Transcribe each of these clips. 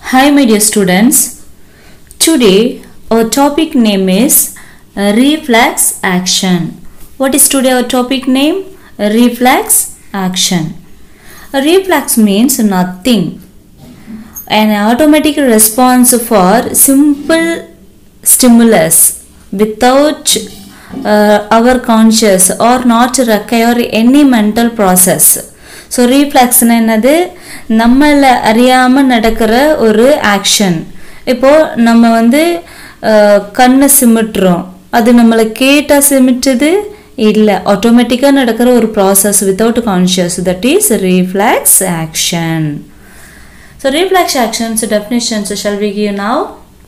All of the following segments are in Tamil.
Hi, my dear students. Today, our topic name is uh, reflex action. What is today our topic name? Reflex action. A reflex means nothing. An automatic response for simple stimulus without uh, our conscious or not require any mental process. So ரீஃப்ளாக்ஸ்னா என்னது நம்மளை அறியாமல் நடக்கிற ஒரு ஆக்ஷன் இப்போது நம்ம வந்து அஹ், கண்ணை சிமிட்டுறோம் அது நம்மளை கேட்டால் சிமிட்டுது இல்லை ஆட்டோமேட்டிக்காக நடக்கிற ஒரு process without conscious that is reflex action so reflex actions definitions shall we give now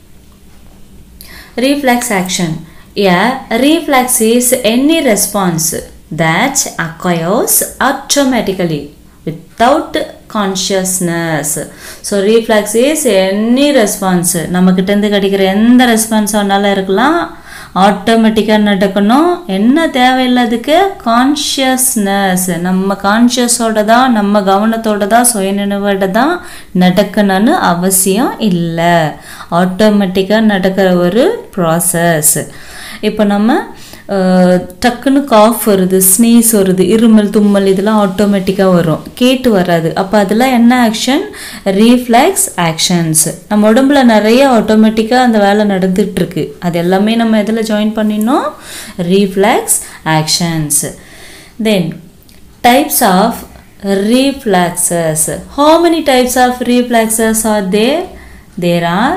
reflex action a reflex is any response that occurs automatically without consciousness so reflex is any response நம்மக்கிட்டேருந்து கிடைக்கிற எந்த ரெஸ்பான்ஸ் வேணாலும் இருக்கலாம் ஆட்டோமேட்டிக்காக நடக்கணும் என்ன தேவையில்லாதுக்கு கான்ஷியஸ்னஸ் நம்ம கான்ஷியஸோட தான் நம்ம கவனத்தோட தான் சுயநினைவோட தான் நடக்கணும்னு அவசியம் இல்லை ஆட்டோமேட்டிக்காக நடக்கிற ஒரு ப்ராசஸ் இப்போ நம்ம அஹ், டக்குன்னு காஃப் வருது ஸ்னீஸ் வருது இருமல் தும்மல் இதெல்லாம் ஆட்டோமேட்டிக்காக வரும் கேட்டு வராது அப்போ அதெல்லாம் என்ன ஆக்ஷன் ரீஃப்ளெக்ஸ் ஆக்ஷன்ஸ் நம்ம உடம்புல நிறைய ஆட்டோமேட்டிக்காக அந்த வேலை நடந்துட்டு இருக்கு அது எல்லாமே நம்ம எதில் ஜாயின் பண்ணினோம் reflex actions then types of reflexes how many types of reflexes are there there are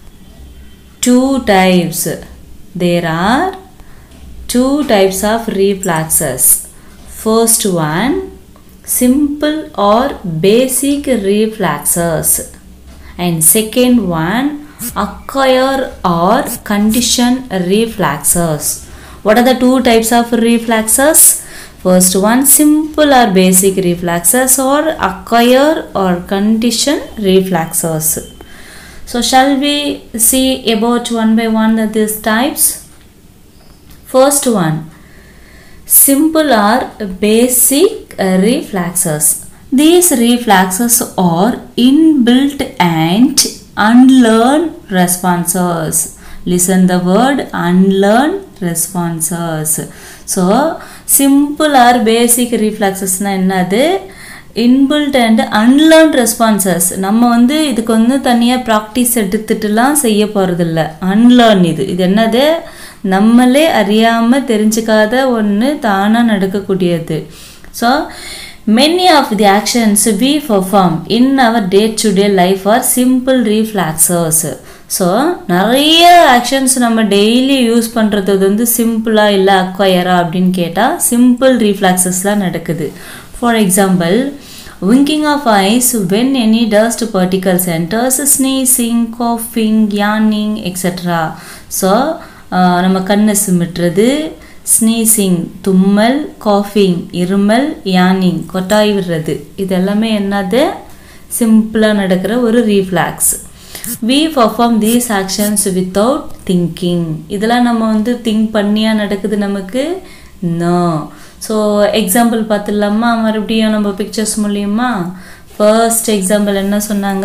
two types there are two types of reflexes first one simple or basic reflexes and second one acquire or condition reflexes what are the two types of reflexes first one simple or basic reflexes or acquire or condition reflexes so shall we see about one by one these types first one simple or basic uh, reflexes these reflexes are inbuilt and unlearned responses listen the word unlearned responses so simple or basic reflexesனா என்னது இன்பில்ட் அண்ட் அன்லேர்ன்ட் ரெஸ்பான்சஸ் நம்ம வந்து இதுக்கு வந்து தனியாக ப்ராக்டிஸ் எடுத்துட்டுலாம் செய்ய போகிறதில்ல அன்லேர்ன் இது இது என்னது நம்மளே அறியாமல் தெரிஞ்சுக்காத ஒன்று தானாக நடக்கக்கூடியது so many of the actions we perform in our day to day life are simple reflexes so நிறைய ஆக்ஷன்ஸ் நம்ம டெய்லி யூஸ் பண்ணுறது வந்து சிம்பிளாக இல்லை அக்வயரா அப்படின்னு கேட்டால் சிம்பிள் ரீஃப்ளாக்சஸ்லாம் நடக்குது for example winking of eyes when any dust particles enters sneezing coughing yawning etc so நம்ம கண்ணை சிமிட்டுறது ஸ்னீசிங் தும்மல் காஃபிங் இருமல் யானிங் கொட்டாய் விடுறது இது எல்லாமே என்னது சிம்பிளாக நடக்கிற ஒரு reflex we perform these actions without thinking இதெல்லாம் நம்ம வந்து திங்க் பண்ணியா நடக்குது நமக்கு நோ ஸோ எக்ஸாம்பிள் பார்த்துடலாமா மறுபடியும் நம்ம பிக்சர்ஸ் மூலியமா ஃபர்ஸ்ட் எக்ஸாம்பிள் என்ன சொன்னாங்க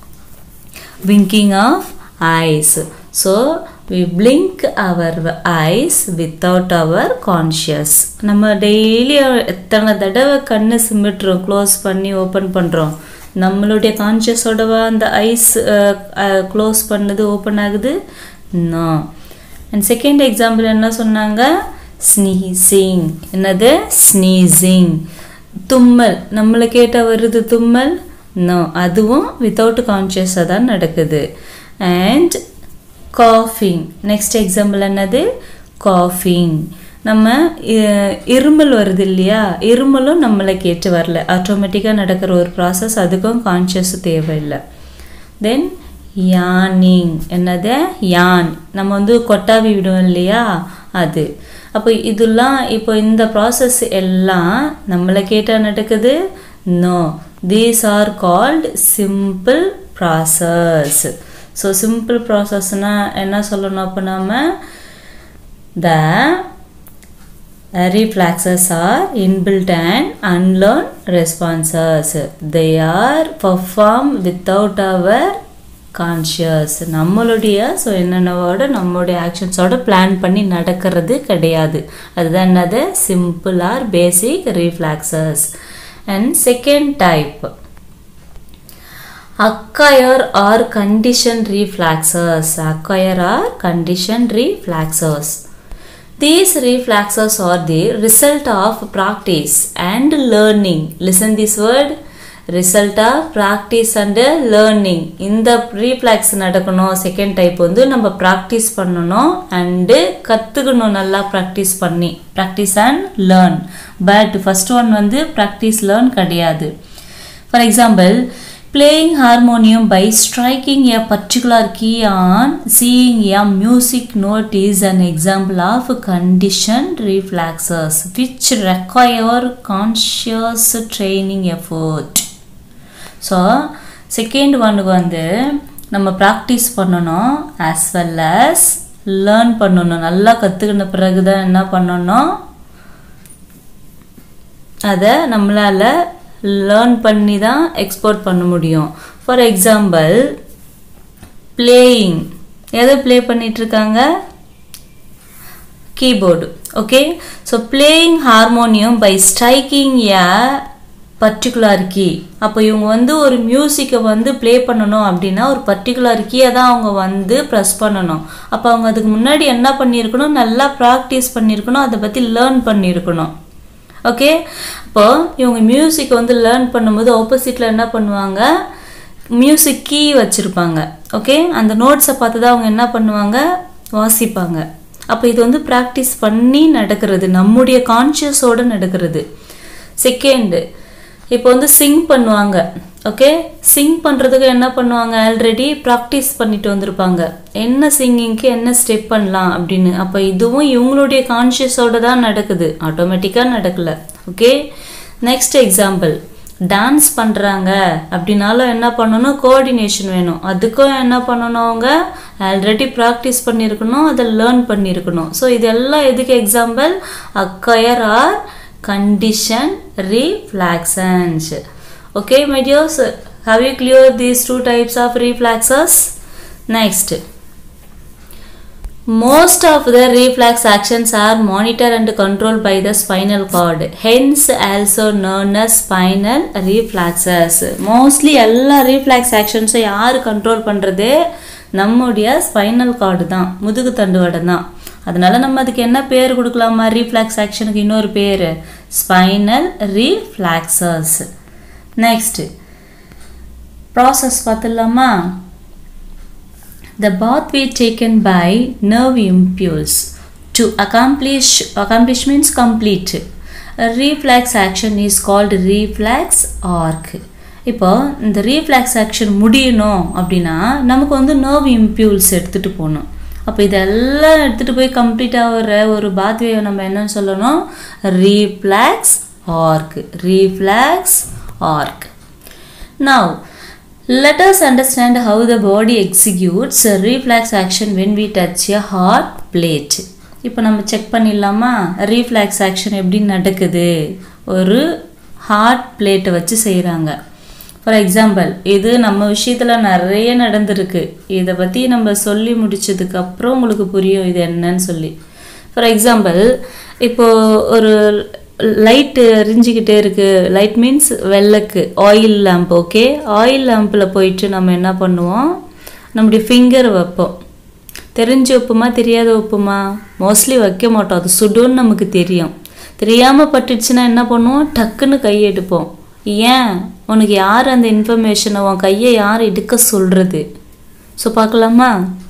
winking of eyes so we blink our eyes without our conscious நம்ம டெய்லி எத்தனை தடவை கண்ணு சிமிட்டுறோம் க்ளோஸ் பண்ணி ஓப்பன் பண்ணுறோம் நம்மளுடைய கான்ஷியஸோடவா அந்த ஐஸ் க்ளோஸ் பண்ணது ஓப்பன் ஆகுது நோ அண்ட் செகண்ட் எக்ஸாம்பிள் என்ன சொன்னாங்க ஸ்னீசிங் என்னது ஸ்னீசிங் தும்மல் நம்மளை கேட்டால் வருது தும்மல் நோ அதுவும் வித்தவுட் கான்ஷியஸாக தான் நடக்குது அண்ட் காஃபிங் நெக்ஸ்ட் எக்ஸாம்பிள் என்னது காஃபிங் நம்ம இ- இருமல் வருது இல்லையா இருமலும் நம்மளை கேட்டு வரல ஆட்டோமேட்டிக்காக நடக்கிற ஒரு ப்ராசஸ் அதுக்கும் கான்ஷியஸ் தேவையில்லை தென் யானிங் என்னது யான் நம்ம வந்து கொட்டாவி விடுவோம் இல்லையா அது அப்போ இதெல்லாம் இப்போ இந்த ப்ராசஸ் எல்லாம் நம்மளை கேட்டால் நடக்குது no these are called simple process so simple ப்ராசஸ்னால் என்ன சொல்லணும் அப்போ நாம the reflexes are inbuilt and unlearned responses they are performed without our conscious நம்மளுடைய ஸோ என்னென்னவோட நம்மளுடைய ஆக்ஷன்ஸோட பிளான் பண்ணி நடக்கிறது கிடையாது அதுதான் என்னது simple or basic reflexes and second type acquire or condition reflexes acquire or condition reflexes these reflexes are the result of practice and learning listen this word result of practice and learning இந்த ரீஃப்ளாக்ஸ் நடக்கணும் செகண்ட் டைப் வந்து நம்ம ப்ராக்டிஸ் பண்ணணும் அண்டு கற்றுக்கணும் நல்லா ப்ராக்டிஸ் பண்ணி practice and learn but first one வந்து ப்ராக்டிஸ் லேர்ன் கிடையாது for example playing harmonium by striking a particular key on seeing a music note is an example of conditioned reflexes which require conscious training effort so second ஒன்றுக்கு வந்து நம்ம ப்ராக்டிஸ் பண்ணணும் ஆஸ் வெல் as லேர்ன் பண்ணணும் நல்லா கற்றுக்கின பிறகு தான் என்ன பண்ணணும் அதை நம்மளால் லேர்ன் பண்ணி தான் எக்ஸ்போர்ட் பண்ண முடியும் ஃபார் எக்ஸாம்பிள் பிளேயிங் எதை ப்ளே பண்ணிகிட்ருக்காங்க keyboard okay so playing harmonium by striking a particular key அப்போ இவங்க வந்து ஒரு மியூசிக்கை வந்து ப்ளே பண்ணணும் அப்படின்னா ஒரு பர்டிகுலர் கீயை தான் அவங்க வந்து ப்ரெஸ் பண்ணணும் அப்போ அவங்க அதுக்கு முன்னாடி என்ன பண்ணியிருக்கணும் நல்லா ப்ராக்டிஸ் பண்ணியிருக்கணும் அதை பற்றி லேர்ன் பண்ணியிருக்கணும் ஓகே இப்போ இவங்க மியூசிக் வந்து லேர்ன் பண்ணும்போது ஆப்போசிட்டில் என்ன பண்ணுவாங்க மியூசிக் கீ வச்சுருப்பாங்க ஓகே அந்த நோட்ஸை பார்த்து தான் அவங்க என்ன பண்ணுவாங்க வாசிப்பாங்க அப்போ இது வந்து ப்ராக்டிஸ் பண்ணி நடக்கிறது நம்முடைய கான்ஷியஸோடு நடக்கிறது செகண்டு இப்போ வந்து சிங் பண்ணுவாங்க ஓகே சிங் பண்ணுறதுக்கு என்ன பண்ணுவாங்க ஆல்ரெடி ப்ராக்டிஸ் பண்ணிட்டு வந்திருப்பாங்க என்ன சிங்கிங்க்கு என்ன ஸ்டெப் பண்ணலாம் அப்படின்னு அப்போ இதுவும் இவங்களுடைய கான்ஷியஸோடு தான் நடக்குது ஆட்டோமேட்டிக்காக நடக்கல ஓகே நெக்ஸ்ட் எக்ஸாம்பிள் டான்ஸ் பண்ணுறாங்க அப்படின்னாலும் என்ன பண்ணணும் கோஆர்டினேஷன் வேணும் அதுக்கும் என்ன பண்ணணும் அவங்க ஆல்ரெடி ப்ராக்டிஸ் பண்ணியிருக்கணும் அதை லேர்ன் பண்ணியிருக்கணும் ஸோ இதெல்லாம் எதுக்கு example acquire or condition reflexans okay my dears have you cleared these two types of reflexes next most of the reflex actions are monitored and controlled by the spinal cord hence also known as spinal reflexes mostly எல்லா reflex actions யார் கண்ட்ரோல் பண்ணுறது நம்முடைய ஸ்பைனல் கார்டு தான் முதுகு தண்டுவடம் தான் அதனால நம்ம அதுக்கு என்ன பேர் கொடுக்கலாமா ரீஃப்ளாக்ஸ் ஆக்ஷனுக்கு இன்னொரு பேர் ஸ்பைனல் ரீஃப்ளாக்சஸ் நெக்ஸ்ட் ப்ராசஸ் பார்த்துடலாமா the pathway taken by nerve impulse to accomplish accomplish means complete a reflex action is called reflex arc இப்போ இந்த ரீஃப்ளாக்ஸ் ஆக்ஷன் முடியணும் அப்படின்னா நமக்கு வந்து நர்வ் இம்ப்யூல்ஸ் எடுத்துகிட்டு போகணும் அப்போ இதெல்லாம் எடுத்துகிட்டு போய் கம்ப்ளீட் ஆகிற ஒரு பாத்வேவை நம்ம என்னன்னு சொல்லணும் reflex arc reflex arc now let us understand how the body executes a reflex action when we touch a hot plate இப்போ நம்ம செக் பண்ணிடலாமா ரீஃப்ளாக்ஸ் ஆக்ஷன் எப்படி நடக்குது ஒரு ஹாட் பிளேட்டை வச்சு செய்கிறாங்க ஃபார் எக்ஸாம்பிள் இது நம்ம விஷயத்தில் நிறைய நடந்திருக்கு இதை பற்றி நம்ம சொல்லி முடிச்சதுக்கப்புறம் உங்களுக்கு புரியும் இது என்னன்னு சொல்லி ஃபார் எக்ஸாம்பிள் இப்போது ஒரு லைட்டு எரிஞ்சிக்கிட்டே இருக்குது லைட் மீன்ஸ் வெள்ளக்கு ஆயில் லேம்ப் ஓகே ஆயில் லேம்பில் போயிட்டு நம்ம என்ன பண்ணுவோம் நம்முடைய ஃபிங்கர் வைப்போம் தெரிஞ்ச உப்புமா தெரியாத உப்புமா மோஸ்ட்லி வைக்க மாட்டோம் அது சுடுன்னு நமக்கு தெரியும் தெரியாமல் பட்டுச்சுன்னா என்ன பண்ணுவோம் டக்குன்னு கை எடுப்போம் ஏன் உனக்கு யார் அந்த இன்ஃபர்மேஷனை உன் கையை யார் எடுக்க சொல்கிறது ஸோ பார்க்கலாமா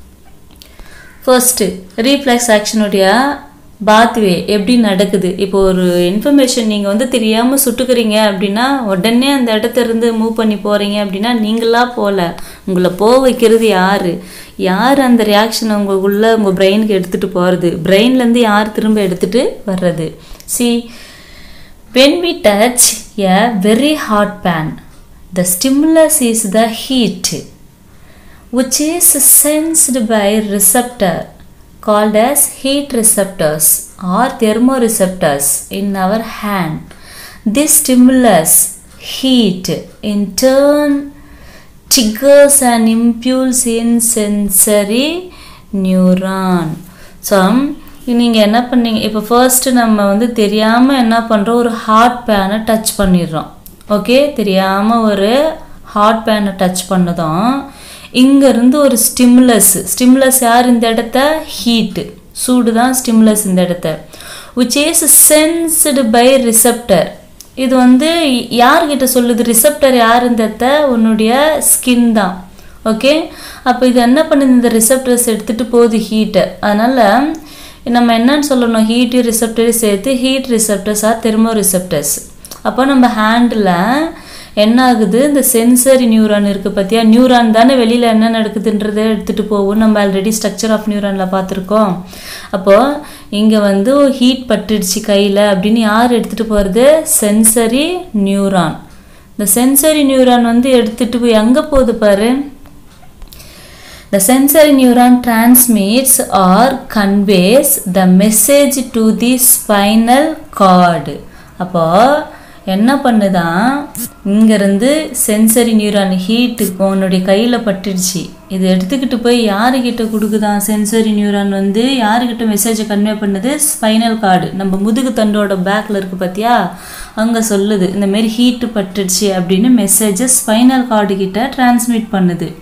ஃபர்ஸ்ட்டு ரீஃப்ளெக்ஸ் ஆக்ஷனுடைய பாத்வே எப்படி நடக்குது இப்போ ஒரு இன்ஃபர்மேஷன் நீங்கள் வந்து தெரியாமல் சுட்டுக்கிறீங்க அப்படின்னா உடனே அந்த இடத்த இருந்து மூவ் பண்ணி போகிறீங்க அப்படின்னா நீங்களா போகல உங்களை போக வைக்கிறது யார் யார் அந்த ரியாக்ஷனை உங்களுக்குள்ளே உங்கள் பிரெயினுக்கு எடுத்துகிட்டு போகிறது பிரெயின்லேருந்து யார் திரும்ப எடுத்துகிட்டு வர்றது see when we touch a very hot pan the stimulus is the heat which is sensed by receptor called as heat receptors or thermoreceptors in our hand this stimulus heat in turn triggers an impulse in sensory neuron so நீங்கள் என்ன பண்ணீங்க இப்போ ஃபர்ஸ்ட்டு நம்ம வந்து தெரியாமல் என்ன பண்ணுறோம் ஒரு ஹார்ட் பேனை டச் பண்ணிடுறோம் ஓகே தெரியாமல் ஒரு ஹார்ட் பேனை டச் பண்ணதும் இங்கேருந்து ஒரு ஸ்டிமுலஸ் ஸ்டிமுலஸ் யார் இந்த இடத்த ஹீட்டு சூடு தான் ஸ்டிமுலஸ் இந்த இடத்த which is sensed by receptor இது வந்து யார்கிட்ட சொல்லுது ரிசப்டர் யார் இந்த இடத்த உன்னுடைய ஸ்கின் தான் ஓகே அப்போ இது என்ன பண்ணுது இந்த ரிசப்டர்ஸ் எடுத்துகிட்டு போகுது ஹீட்டை அதனால் நம்ம என்னன்னு சொல்லணும் ஹீட்டு ரிசப்டரையும் சேர்த்து heat receptors are thermo receptors அப்போ நம்ம ஹேண்டில் என்ன ஆகுது இந்த சென்சரி நியூரான் இருக்குது பார்த்தியா நியூரான் தானே வெளியில் என்ன நடக்குதுன்றதை எடுத்துகிட்டு போகும் நம்ம ஆல்ரெடி ஸ்ட்ரக்சர் ஆஃப் நியூரானில் பார்த்துருக்கோம் அப்போது இங்கே வந்து ஹீட் பட்டுடுச்சு கையில் அப்படின்னு யார் எடுத்துகிட்டு போகிறது சென்சரி நியூரான் இந்த சென்சரி நியூரான் வந்து எடுத்துகிட்டு போய் எங்கே போகுது பாரு The sensory neuron transmits or conveys the message to the spinal cord. அப்போ என்ன பண்ணுதான் இங்கேருந்து சென்சரி நியூரான் ஹீட்டு உன்னுடைய கையில் பட்டுடுச்சு இது எடுத்துக்கிட்டு போய் யாருக்கிட்ட கொடுக்குதான் சென்சரி நியூரான் வந்து யாருக்கிட்ட மெசேஜை கன்வே பண்ணுது ஸ்பைனல் கார்டு நம்ம முதுகு தண்டோட பேக்கில் இருக்குது பார்த்தியா அங்கே சொல்லுது இந்த மாதிரி ஹீட்டு பட்டுடுச்சு அப்படின்னு மெசேஜை ஸ்பைனல் கார்டு கிட்ட டிரான்ஸ்மிட் பண்ணுது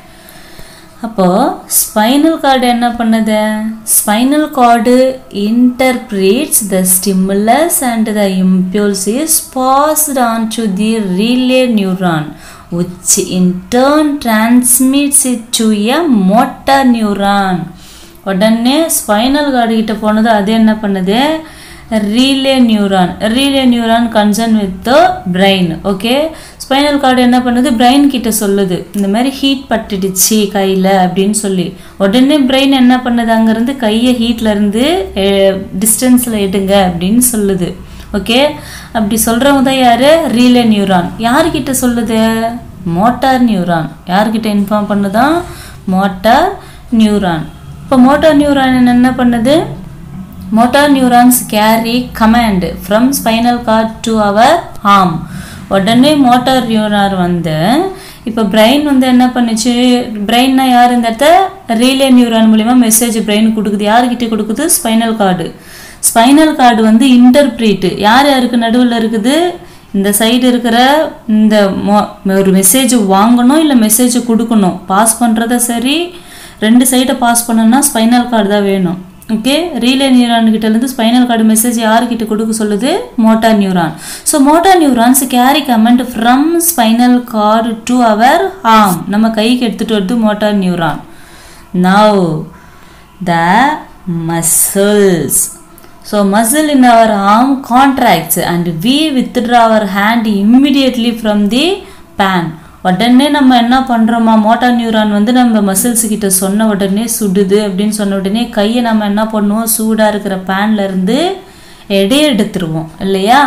அப்போது ஸ்பைனல் கார்டு என்ன பண்ணுது spinal cord interprets the stimulus and the impulse is passed on to the relay neuron which in turn transmits it to a motor neuron உடனே ஸ்பைனல் கார்டு கிட்ட போனது அது என்ன பண்ணுது relay neuron relay neuron concern with the brain okay spinal cord என்ன பண்ணுது பிரெயின் கிட்ட சொல்லுது இந்த மாதிரி ஹீட் பட்டுடுச்சு கையில் அப்படின்னு சொல்லி உடனே பிரெயின் என்ன பண்ணுது அங்கேருந்து கையை ஹீட்லேருந்து டிஸ்டன்ஸில் எடுங்க அப்படின்னு சொல்லுது ஓகே அப்படி சொல்கிறவங்க தான் யார் ரீலே நியூரான் யார்கிட்ட சொல்லுது மோட்டார் நியூரான் யார்கிட்ட இன்ஃபார்ம் பண்ணுதான் மோட்டார் நியூரான் இப்போ மோட்டார் நியூரான் என்ன பண்ணுது motor neurons carry command from spinal cord to our arm உடனே மோட்டார் நியூரான் வந்து இப்போ பிரெயின் வந்து என்ன பண்ணுச்சு பிரெயின்னா யார் இந்த இடத்த ரீலே நியூரான் மூலிமா மெசேஜ் பிரெயின் கொடுக்குது யார்கிட்ட கொடுக்குது ஸ்பைனல் கார்டு ஸ்பைனல் கார்டு வந்து இன்டர்பிரீட்டு யார் யாருக்கு நடுவில் இருக்குது இந்த சைடு இருக்கிற இந்த மோ ஒரு மெசேஜ் வாங்கணும் இல்லை மெசேஜ் கொடுக்கணும் பாஸ் பண்ணுறத சரி ரெண்டு சைடை பாஸ் பண்ணணும்னா ஸ்பைனல் கார்டு தான் வேணும் ஓகே ரீலே நியூரான் கிட்டேருந்து ஸ்பைனல் கார்டு மெசேஜ் யாருக்கிட்ட கொடுக்க சொல்லுது motor neuron so motor neurons carry command from spinal cord to our arm நம்ம கைக்கு எடுத்துகிட்டு வருது motor neuron now the muscles so muscle in our arm contracts and we withdraw our hand immediately from the pan உடனே நம்ம என்ன பண்ணுறோமா மோட்டார் நியூரான் வந்து நம்ம மசில்ஸ் கிட்ட சொன்ன உடனே சுடுது அப்படின்னு சொன்ன உடனே கையை நம்ம என்ன பண்ணுவோம் சூடாக இருக்கிற பேன்ல இருந்து எடை எடுத்துருவோம் இல்லையா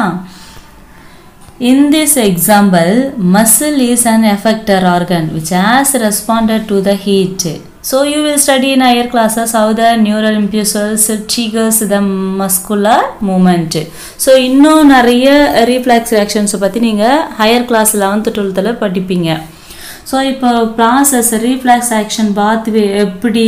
In this example, muscle is an effector organ which has responded to the heat. So you will study in higher classes how the neural impulses triggers the muscular movement. So இன்னும் நிறைய ரீஃப்ளாக்ஸ் ரியாக்ஷன்ஸை பற்றி நீங்கள் ஹையர் கிளாஸ் லெவன்த்து டுவெல்த்தில் படிப்பீங்க ஸோ இப்போ ப்ராசஸ் ரீஃப்ளாக்ஸ் ஆக்ஷன் பார்த்து எப்படி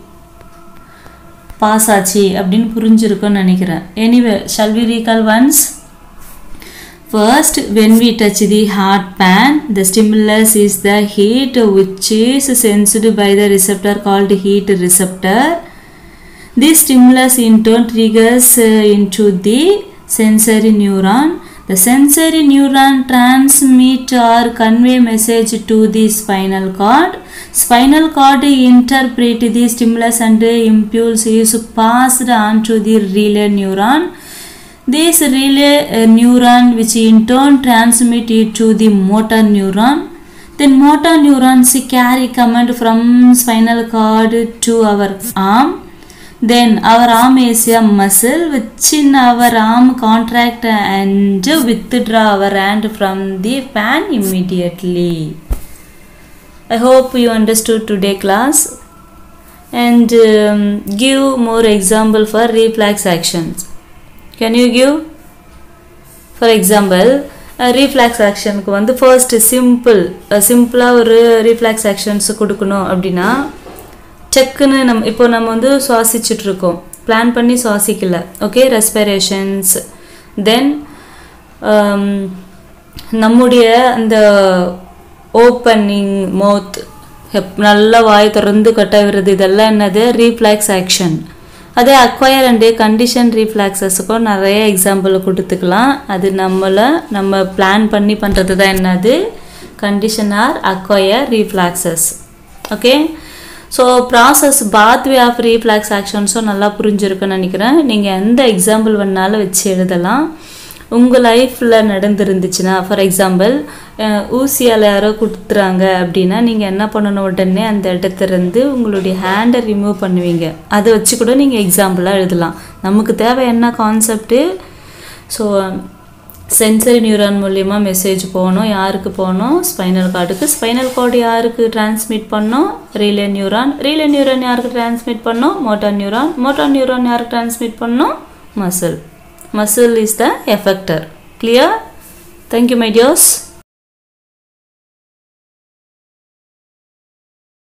பாஸ் ஆச்சு அப்படின்னு புரிஞ்சிருக்கும்னு நினைக்கிறேன் anyway shall we recall once First, when we touch the hot pan, the stimulus is the heat which is sensed by the receptor called heat receptor. This stimulus in turn triggers uh, into the sensory neuron. The sensory neuron transmit or convey message to the spinal cord. Spinal cord interpret the stimulus and impulse is passed on to the relay neuron. This relay uh, neuron which in turn transmit it to the motor neuron. Then motor neurons carry command from spinal cord to our arm. Then our arm is a muscle which in our arm contract and withdraw our hand from the pan immediately. I hope you understood today class and um, give more example for reflex actions. Can you give? For example, reflex ஆக்ஷனுக்கு வந்து ஃபர்ஸ்ட் சிம்பிள் சிம்பிளாக ஒரு ரீஃப்ளாக்ஸ் ஆக்ஷன்ஸ் கொடுக்கணும் அப்படின்னா டக்குன்னு நம்ம இப்போ நம்ம வந்து சுவாசிச்சுட்டு இருக்கோம் பிளான் பண்ணி சுவாசிக்கல ஓகே ரெஸ்பிரேஷன்ஸ் தென் நம்முடைய அந்த ஓப்பனிங் மவுத் நல்லா வாய் திறந்து கட்ட விடுறது இதெல்லாம் என்னது ரீஃப்ளாக்ஸ் ஆக்ஷன் அதே அக்வயர் அண்ட் கண்டிஷன் ரீஃப்ளாக்ஸஸுக்கும் நிறைய எக்ஸாம்பிள் கொடுத்துக்கலாம் அது நம்மளை நம்ம பிளான் பண்ணி பண்ணுறது தான் என்னது condition or acquire reflexes okay so process pathway of reflex ஆக்ஷன்ஸும் நல்லா புரிஞ்சிருக்குன்னு நினைக்கிறேன் நீங்கள் எந்த எக்ஸாம்பிள் வேணாலும் வச்சு எழுதலாம் உங்கள் லைஃப்பில் நடந்துருந்துச்சுன்னா ஃபார் எக்ஸாம்பிள் ஊசியால் யாரோ கொடுத்துறாங்க அப்படின்னா நீங்கள் என்ன பண்ணணும் உடனே அந்த இடத்துலேருந்து உங்களுடைய ஹேண்டை ரிமூவ் பண்ணுவீங்க அதை வச்சு கூட நீங்கள் எக்ஸாம்பிளாக எழுதலாம் நமக்கு தேவை என்ன கான்செப்ட்டு ஸோ சென்சரி நியூரான் மூலிமா மெசேஜ் போகணும் யாருக்கு போகணும் ஸ்பைனல் கார்டுக்கு ஸ்பைனல் கார்டு யாருக்கு டிரான்ஸ்மிட் பண்ணோம் ரீலே நியூரான் ரீலே நியூரான் யாருக்கு டிரான்ஸ்மிட் பண்ணோம் மோட்டார் நியூரான் மோட்டார் நியூரான் யாருக்கு டிரான்ஸ்மிட் பண்ணோம் muscle muscle is the effector clear thank you my dears